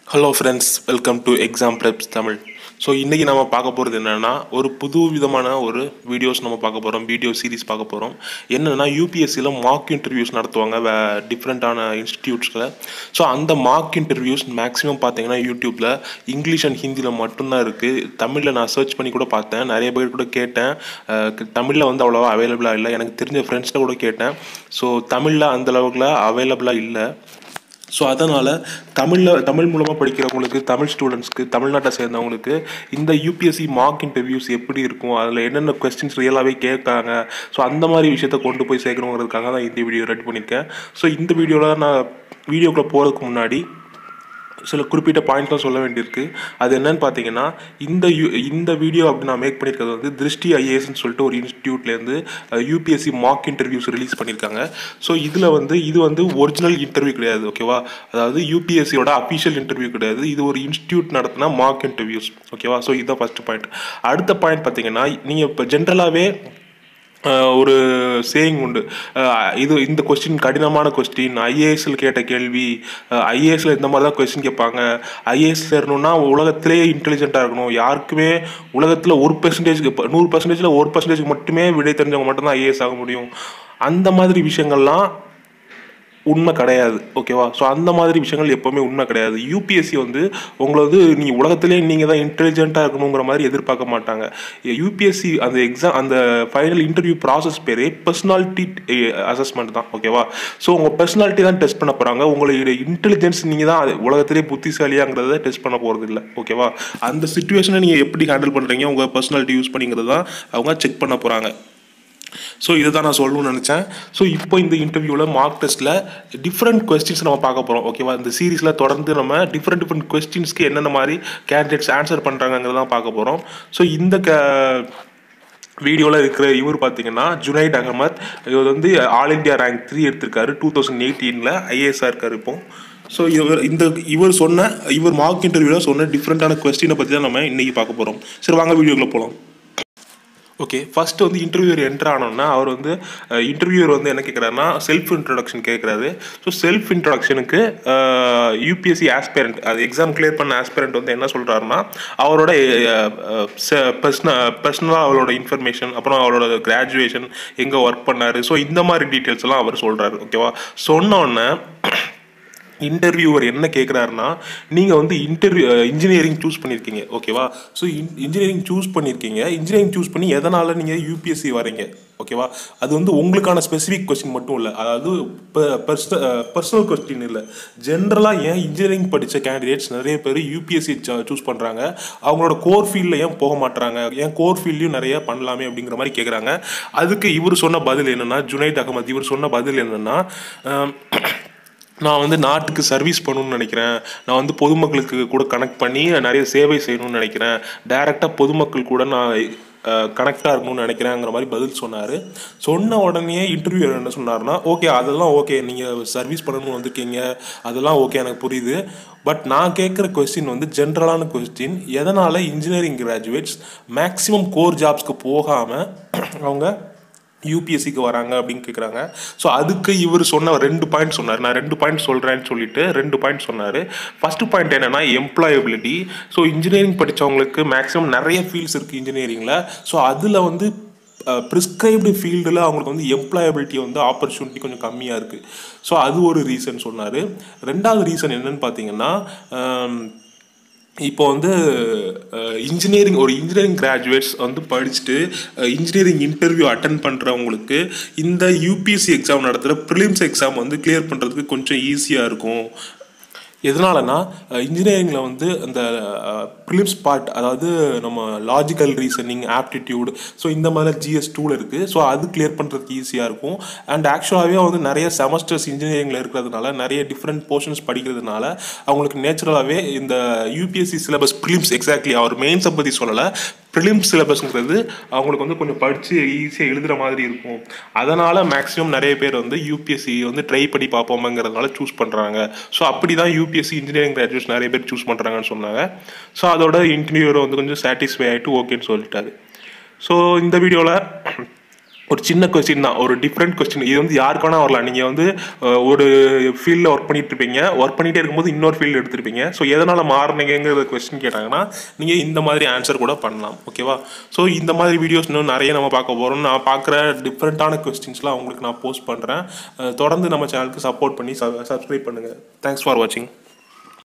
hello friends welcome to exam preps Tamil so இன்றைக்கி நம்ம பார்க்க போகிறது என்னென்னா ஒரு புது விதமான ஒரு வீடியோஸ் நம்ம பார்க்க போகிறோம் வீடியோ சீரிஸ் பார்க்க போகிறோம் என்னென்னா யூபிஎஸ்சியில் மார்க் இன்டர்வியூஸ் நடத்துவாங்க வே டிஃப்ரெண்ட்டான இன்ஸ்டிடியூட்ஸில் ஸோ அந்த மார்க் இன்டர்வியூஸ் மேக்ஸிமம் பார்த்தீங்கன்னா யூடியூப்பில் இங்கிலீஷ் அண்ட் ஹிந்தியில் மட்டும்தான் இருக்குது தமிழில் நான் சர்ச் பண்ணி கூட பார்த்தேன் நிறைய பேர் கூட கேட்டேன் தமிழில் வந்து அவ்வளோவா அவைலபிளாக இல்லை எனக்கு தெரிஞ்ச ஃப்ரெண்ட்ஸ்கிட்ட கூட கேட்டேன் ஸோ தமிழில் அந்த அளவுக்குல அவைலபிளாக இல்லை ஸோ அதனால் தமிழில் தமிழ் மூலமாக படிக்கிறவங்களுக்கு தமிழ் ஸ்டூடெண்ட்ஸ்க்கு தமிழ்நாட்டை சேர்ந்தவங்களுக்கு இந்த யூபிஎஸ்சி மார்க் இன்டர்வியூஸ் எப்படி இருக்கும் அதில் என்னென்ன கொஸ்டின்ஸ் ரியலாகவே கேட்காங்க ஸோ அந்த மாதிரி விஷயத்த கொண்டு போய் சேர்க்கணுங்கிறதுக்காக தான் இந்த வீடியோ ரெடி பண்ணியிருக்கேன் ஸோ இந்த வீடியோவில் நான் வீடியோக்குள்ளே போகிறதுக்கு முன்னாடி சில குறிப்பிட்ட பாயிண்ட்லாம் சொல்ல வேண்டியிருக்கு அது என்னன்னு பார்த்தீங்கன்னா இந்த யூ இந்த வீடியோ அப்படி நான் மேக் பண்ணியிருக்கிறது வந்து திருஷ்டி ஐஏஎஸ்ன்னு சொல்லிட்டு ஒரு இன்ஸ்டியூட்லேருந்து யூபிஎஸ்சி மார்க் இன்டர்வியூஸ் ரிலீஸ் பண்ணியிருக்காங்க ஸோ இதில் வந்து இது வந்து ஒரிஜினல் இன்டர்வியூ கிடையாது ஓகேவா அதாவது யூபிஎஸ்சியோட அஃபிஷியல் இன்டர்வியூ கிடையாது இது ஒரு இன்ஸ்டியூட் நடத்தினா மார்க் இன்டர்வியூஸ் ஓகேவா ஸோ இதுதான் ஃபஸ்ட் பாயிண்ட் அடுத்த பாயிண்ட் பார்த்தீங்கன்னா நீங்கள் இப்போ ஜென்ரலாகவே ஒரு சேயிங் உண்டு இது இந்த கொஸ்டின் கடினமான கொஸ்டின் ஐஏஎஸ்ல கேட்ட கேள்வி ஐஏஎஸ்ல இந்த மாதிரி தான் கொஸ்டின் கேட்பாங்க ஐஏஎஸ் சேரணும்னா உலகத்திலே இன்டெலிஜென்ட்டாக இருக்கணும் யாருக்குமே உலகத்தில் ஒரு பெர்சன்டேஜ்க்கு நூறு பர்சன்டேஜில் ஒரு பர்சன்டேஜ் மட்டுமே விடை தெரிஞ்சவங்க மட்டும்தான் ஐஏஎஸ் ஆக முடியும் அந்த மாதிரி விஷயங்கள்லாம் உண்மை கிடையாது ஓகேவா ஸோ அந்த மாதிரி விஷயங்கள் எப்போவுமே உண்மை கிடையாது யூபிஎஸ்சி வந்து உங்களை வந்து நீங்கள் உலகத்திலே நீங்கள் தான் இன்டெலிஜென்ட்டாக இருக்கணுங்கிற மாதிரி எதிர்பார்க்க மாட்டாங்க யூபிஎஸ்சி அந்த எக்ஸாம் அந்த ஃபைனல் இன்டர்வியூ ப்ராசஸ் பேரே பர்சனாலிட்டி அசஸ்மெண்ட் தான் ஓகேவா ஸோ உங்கள் பர்சனாலிட்டி தான் டெஸ்ட் பண்ண போகிறாங்க உங்களுடைய இன்டெலிஜென்ஸ் நீங்கள் தான் உலகத்திலே புத்திசாலியாங்கிறத டெஸ்ட் பண்ண போகிறது இல்லை ஓகேவா அந்த சுச்சுவேஷனை நீங்கள் எப்படி ஹேண்டில் பண்ணுறீங்க உங்கள் பர்சனாலிட்டி யூஸ் பண்ணிங்கிறது தான் அவங்க செக் பண்ண போகிறாங்க ஸோ இதை தான் நான் சொல்லணும்னு நினச்சேன் ஸோ இப்போ இந்த இன்டர்வியூவில் மார்க் டெஸ்ட்டில் டிஃப்ரெண்ட் கொஸ்டின்ஸ் நம்ம பார்க்க போகிறோம் ஓகேவா இந்த சீரீஸில் தொடர்ந்து நம்ம டிஃப்ரெண்ட் டிஃப்ரெண்ட் கொஸ்டின்ஸ்க்கு என்னென்ன மாதிரி கேண்டிடேட்ஸ் ஆன்சர் பண்ணுறாங்கிறதான் பார்க்க போகிறோம் ஸோ இந்த க வீடியோவில் இருக்கிற இவர் பார்த்தீங்கன்னா ஜுனைட் அகமத் இவர் வந்து ஆல் இண்டியா ரேங்க் த்ரீ எடுத்திருக்காரு டூ தௌசண்ட் எயிட்டீனில் ஐஏஎஸ்ஆர் இருக்கார் இப்போ ஸோ இவர் இந்த இவர் சொன்ன இவர் மார்க் இன்டர்வியூவில் சொன்ன டிஃப்ரெண்ட்டான கொஸ்டினை பற்றி தான் நம்ம இன்றைக்கி பார்க்க போகிறோம் சரி வாங்க வீடியோக்குள்ளே போகலாம் ஓகே ஃபர்ஸ்ட் வந்து இன்டர்வியூர் என்ட்ரு ஆனோன்னா அவர் வந்து இன்டர்வியூர் வந்து என்ன கேட்குறாருன்னா செல்ஃப் இன்ட்ரடக்ஷன் கேட்குறாரு ஸோ செல்ஃப் இன்ட்ரடக்ஷனுக்கு யூபிஎஸ்சி ஆஸ்பேரண்ட் அது எக்ஸாம் கிளியர் பண்ண ஆஸ்பேரண்ட் வந்து என்ன சொல்கிறாருன்னா அவரோட பர்சன பர்சனலாக அவரோட இன்ஃபர்மேஷன் அப்புறம் அவரோட கிராஜுவேஷன் எங்கே ஒர்க் பண்ணார் ஸோ இந்த மாதிரி டீட்டெயில்ஸ் எல்லாம் அவர் சொல்கிறாரு ஓகேவா சொன்னோன்னே இன்டர்வியூவர் என்ன கேட்குறாருன்னா நீங்கள் வந்து இன்டர்வியூ இன்ஜினியரிங் சூஸ் பண்ணியிருக்கீங்க ஓகேவா ஸோ இன்ஜினியரிங் சூஸ் பண்ணியிருக்கீங்க இன்ஜினியரிங் சூஸ் பண்ணி எதனால் நீங்கள் யூபிஎஸ்சி வரீங்க ஓகேவா அது வந்து உங்களுக்கான ஸ்பெசிஃபிக் கொஸ்டின் மட்டும் இல்லை அதாவது பர்சனல் கொஸ்டின் இல்லை ஜென்ரலாக ஏன் இன்ஜினியரிங் படித்த கேண்டிடேட்ஸ் நிறைய பேர் யூபிஎஸ்சி சூஸ் பண்ணுறாங்க அவங்களோட கோர் ஃபீல்டில் ஏன் போக மாட்டுறாங்க ஏன் கோர் ஃபீல்ட்லையும் நிறைய பண்ணலாமே அப்படிங்கிற மாதிரி கேட்குறாங்க அதுக்கு இவர் சொன்ன பதில் என்னென்னா ஜுனைத் அகமது இவர் சொன்ன பதில் என்னென்னா நான் வந்து நாட்டுக்கு சர்வீஸ் பண்ணணும்னு நினைக்கிறேன் நான் வந்து பொதுமக்களுக்கு கூட கனெக்ட் பண்ணி நிறைய சேவை செய்யணும்னு நினைக்கிறேன் டைரெக்டாக பொதுமக்கள் கூட நான் கனெக்டாக இருக்கணும்னு நினைக்கிறேங்கிற மாதிரி பதில் சொன்னார் சொன்ன உடனே இன்டர்வியூ என்ன சொன்னார்னா ஓகே அதெல்லாம் ஓகே நீங்கள் சர்வீஸ் பண்ணணும்னு வந்திருக்கீங்க அதெல்லாம் ஓகே எனக்கு புரியுது பட் நான் கேட்குற கொஸ்டின் வந்து ஜென்ரலான கொஸ்டின் எதனால் இன்ஜினியரிங் கிராஜுவேட்ஸ் மேக்ஸிமம் கோர் ஜாப்ஸ்க்கு போகாமல் அவங்க யூபிஎஸ்சிக்கு வராங்க அப்படின்னு கேட்குறாங்க ஸோ அதுக்கு இவர் சொன்ன ரெண்டு பாயிண்ட் சொன்னார் நான் ரெண்டு பாயிண்ட் சொல்கிறேன்னு சொல்லிட்டு ரெண்டு பாயிண்ட் சொன்னார் ஃபஸ்ட்டு பாயிண்ட் என்னென்னா எம்ப்ளாயபிலிட்டி ஸோ இன்ஜினியரிங் படித்தவங்களுக்கு மேக்ஸிமம் நிறைய ஃபீல்ட்ஸ் இருக்குது இன்ஜினியரிங்கில் ஸோ அதில் வந்து ப்ரிஸ்கிரைப்டு ஃபீல்டில் அவங்களுக்கு வந்து எம்ப்ளாயபிலிட்டி வந்து ஆப்பர்ச்சுனிட்டி கொஞ்சம் கம்மியாக இருக்குது ஸோ அது ஒரு ரீசன் சொன்னார் ரெண்டாவது ரீசன் என்னன்னு பார்த்தீங்கன்னா இப்போ வந்து இன்ஜினியரிங் ஒரு இன்ஜினியரிங் கிராஜுவேட்ஸ் வந்து படிச்சுட்டு இன்ஜினியரிங் இன்டர்வியூ அட்டன் பண்ணுறவங்களுக்கு இந்த யூபிஎஸ்சி எக்ஸாம் நடத்துகிற ப்ரிலிம்ஸ் எக்ஸாம் வந்து கிளியர் பண்ணுறதுக்கு கொஞ்சம் ஈஸியாக இருக்கும் எதனாலனா இன்ஜினியரிங்கில் வந்து அந்த ப்ரிலிம்ஸ் பார்ட் அதாவது நம்ம லாஜிக்கல் ரீசனிங் ஆப்டிடியூட் ஸோ இந்த மாதிரி ஜிஎஸ் டூல் இருக்குது ஸோ அது கிளியர் பண்ணுறதுக்கு ஈஸியாக இருக்கும் அண்ட் ஆக்சுவலாகவே வந்து நிறைய செமஸ்டர்ஸ் இன்ஜினியரிங்கில் இருக்கிறதுனால நிறைய டிஃப்ரெண்ட் போர்ஷன்ஸ் படிக்கிறதுனால அவங்களுக்கு நேச்சுரலாகவே இந்த யூபிஎஸ்சி சிலபஸ் ப்ரிலிம்ஸ் எக்ஸாக்ட்லி அவர் மெயின்ஸை பற்றி சொல்லலை ப்ரிலிம்ஸ் சிலபஸ்ங்கிறது அவங்களுக்கு வந்து கொஞ்சம் படித்து ஈஸியாக எழுதுகிற மாதிரி இருக்கும் அதனால் மேக்ஸிமம் நிறைய பேர் வந்து யூபிஎஸ்சி வந்து ட்ரை பண்ணி பார்ப்போமங்கிறதுனால சூஸ் பண்ணுறாங்க ஸோ அப்படி தான் யூபிஎஸ்சி இன்ஜினியரிங் கிராஜுவேட்ஸ் நிறைய பேர் சூஸ் பண்ணுறாங்கன்னு சொன்னாங்க ஸோ அதோட இன்டர்வியூரை வந்து கொஞ்சம் சாட்டிஸ்ஃபை ஆகிட்டு ஓகேன்னு சொல்லிட்டாரு ஸோ இந்த வீடியோவில் ஒரு சின்ன கொஸ்டின் தான் ஒரு டிஃப்ரெண்ட் கொஸ்டின் இது வந்து யாருக்கு வேணா வரலாம் நீங்கள் வந்து அஹ், ஒரு ஃபீல்டில் ஒர்க் பண்ணிட்டு இருப்பீங்க ஒர்க் பண்ணிட்டே இருக்கும்போது இன்னொரு ஃபீல்டு எடுத்திருப்பீங்க ஸோ எதனால் மாறினீங்கிற கொஸ்டின் கேட்டாங்கன்னா நீங்கள் இந்த மாதிரி ஆன்சர் கூட பண்ணலாம் ஓகேவா ஸோ இந்த மாதிரி வீடியோஸ் இன்னும் நிறைய நம்ம பார்க்க போகிறோம் நான் பார்க்குற டிஃப்ரெண்ட்டான கொஸ்டின்ஸ்லாம் உங்களுக்கு நான் போஸ்ட் பண்ணுறேன் தொடர்ந்து நம்ம சேனலுக்கு சப்போர்ட் பண்ணி சப்ஸ்கிரைப் பண்ணுங்கள் தேங்க்ஸ் ஃபார் வாட்சிங்